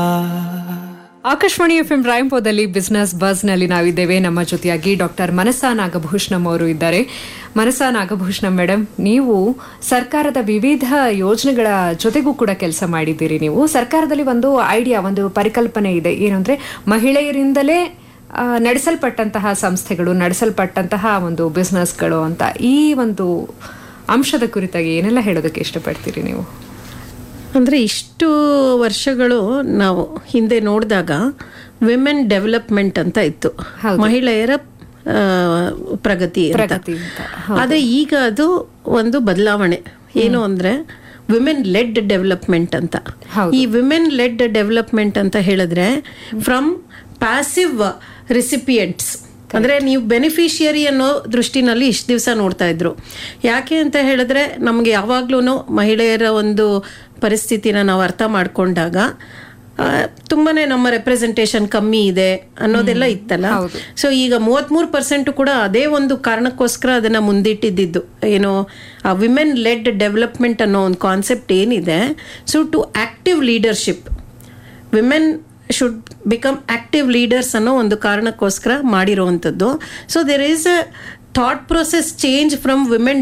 Akashvani F M ರಾಯಂಪೋದಲ್ಲಿ business bus ನಲ್ಲಿ ನಾವಿದ್ದೇವೆ ನಮ್ಮ ಜೊತೆಯಾಗಿ ಡಾಕ್ಟರ್ ಮನಸಾ ನಾಗಭೂಷಣಂ ಅವರು ಇದ್ದಾರೆ ಮನಸಾ ನಾಗಭೂಷಣಂ ಮೇಡಮ್ ನೀವು ಸರ್ಕಾರದ ವಿವಿಧ ಯೋಜನೆಗಳ ಜೊತೆಗೂ ಕೂಡ ಕೆಲಸ ಮಾಡಿದ್ದೀರಿ ನೀವು ಸರ್ಕಾರದಲ್ಲಿ ಒಂದು ಐಡಿಯಾ ಒಂದು ಪರಿಕಲ್ಪನೆ ಇದೆ ಏನಂದ್ರೆ ಮಹಿಳೆಯರಿಂದಲೇ ಆ, ನಡೆಸಲ್ಪಟ್ಟಂತಹ ಸಂಸ್ಥೆಗಳು ನಡೆಸಲ್ಪಟ್ಟಂತಹ ಒಂದು ಬಿಸ್ನೆಸ್ಗಳು ಅಂತ ಈ ಒಂದು ಅಂಶದ ಕುರಿತಾಗಿ ಏನೆಲ್ಲ ಹೇಳೋದಕ್ಕೆ ಇಷ್ಟಪಡ್ತೀರಿ ನೀವು ಅಂದರೆ ಇಷ್ಟು ವರ್ಷಗಳು ನಾವು ಹಿಂದೆ ನೋಡಿದಾಗ ವಿಮೆನ್ ಡೆವಲಪ್ಮೆಂಟ್ ಅಂತ ಇತ್ತು ಮಹಿಳೆಯರ ಆ, ಪ್ರಗತಿ ಅಂತ. ಪ್ರಗತಿ ಅಂತ, ಆದ್ರೆ ಈಗ ಅದು ಒಂದು ಬದಲಾವಣೆ ಏನು ಅಂದ್ರೆ ವಿಮೆನ್ ಲೆಡ್ ಡೆವಲಪ್ಮೆಂಟ್ ಅಂತ ಈ ವಿಮೆನ್ ಲೆಡ್ ಡೆವಲಪ್ಮೆಂಟ್ ಅಂತ ಹೇಳಿದ್ರೆ ಫ್ರಮ್ ಪ್ಯಾಸಿವ್ ರಿಸಿಪಿಯೆಂಟ್ಸ್ ಅಂದ್ರೆ ನೀವು ಬೆನಿಫಿಷಿಯರಿ ಅನ್ನೋ ದೃಷ್ಟಿನಲ್ಲಿ ಇಷ್ಟು ದಿವಸ ನೋಡ್ತಾ ಇದ್ರು ಯಾಕೆ ಅಂತ ಹೇಳಿದ್ರೆ ನಮಗೆ ಯಾವಾಗ್ಲೂ ಮಹಿಳೆಯರ ಒಂದು ಪರಿಸ್ಥಿತಿನ ನಾವು ಅರ್ಥ ಮಾಡ್ಕೊಂಡಾಗ ಆ, ತುಂಬಾನೇ ನಮ್ಮ ರೆಪ್ರೆಸೆಂಟೇಷನ್ ಕಮ್ಮಿ ಇದೆ ಅನ್ನೋದೆಲ್ಲ ಇತ್ತಲ್ಲ ಸೊ ಈಗ ಮೂವತ್ಮೂರು ಪರ್ಸೆಂಟ್ ಕೂಡ ಅದೇ ಒಂದು ಕಾರಣಕ್ಕೋಸ್ಕರ ಅದನ್ನ ಮುಂದಿಟ್ಟಿದ್ದು ಏನು ಆ ವಿಮೆನ್ ಲೆಡ್ ಡೆವಲಪ್ಮೆಂಟ್ ಅನ್ನೋ ಒಂದು ಕಾನ್ಸೆಪ್ಟ್ ಏನಿದೆ so to active leadership women should become active leaders ಅನ್ನೋ ಒಂದು ಕಾರಣಕ್ಕೋಸ್ಕರ ಮಾಡಿರುವಂಥದ್ದು so there is a thought process change from women